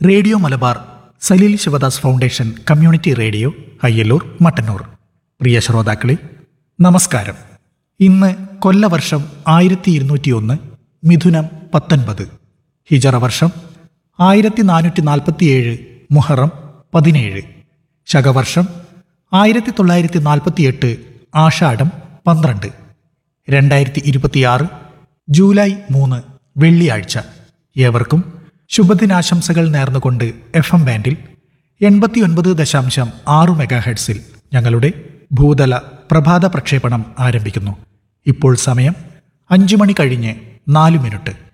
radio Malabar Saleel Sivadas foundation community radio Ayyalloor Mattannur പ്രിയ ശ്രോതാക്കളെ നമസ്കാരം ഇന്ന് കൊല്ലവർഷം ആയിരത്തി ഇരുന്നൂറ്റി ഒന്ന് മിഥുനം പത്തൊൻപത് ഹിജറ വർഷം ആയിരത്തി നാനൂറ്റി നാൽപ്പത്തിയേഴ് മുഹറം പതിനേഴ് ശകവർഷം ആയിരത്തി തൊള്ളായിരത്തി നാൽപ്പത്തിയെട്ട് ആഷാഢം പന്ത്രണ്ട് രണ്ടായിരത്തി ഇരുപത്തിയാറ് ജൂലൈ മൂന്ന് വെള്ളിയാഴ്ച ഏവർക്കും ശുഭദിനാശംസകൾ നേർന്നുകൊണ്ട് എഫ് എം ബാൻഡിൽ എൺപത്തിയൊൻപത് ദശാംശം ആറ് മെഗാ ഹെഡ്സിൽ ഞങ്ങളുടെ ഭൂതല പ്രഭാത പ്രക്ഷേപണം ആരംഭിക്കുന്നു ഇപ്പോൾ സമയം അഞ്ചു മണി കഴിഞ്ഞ് നാല് മിനിറ്റ്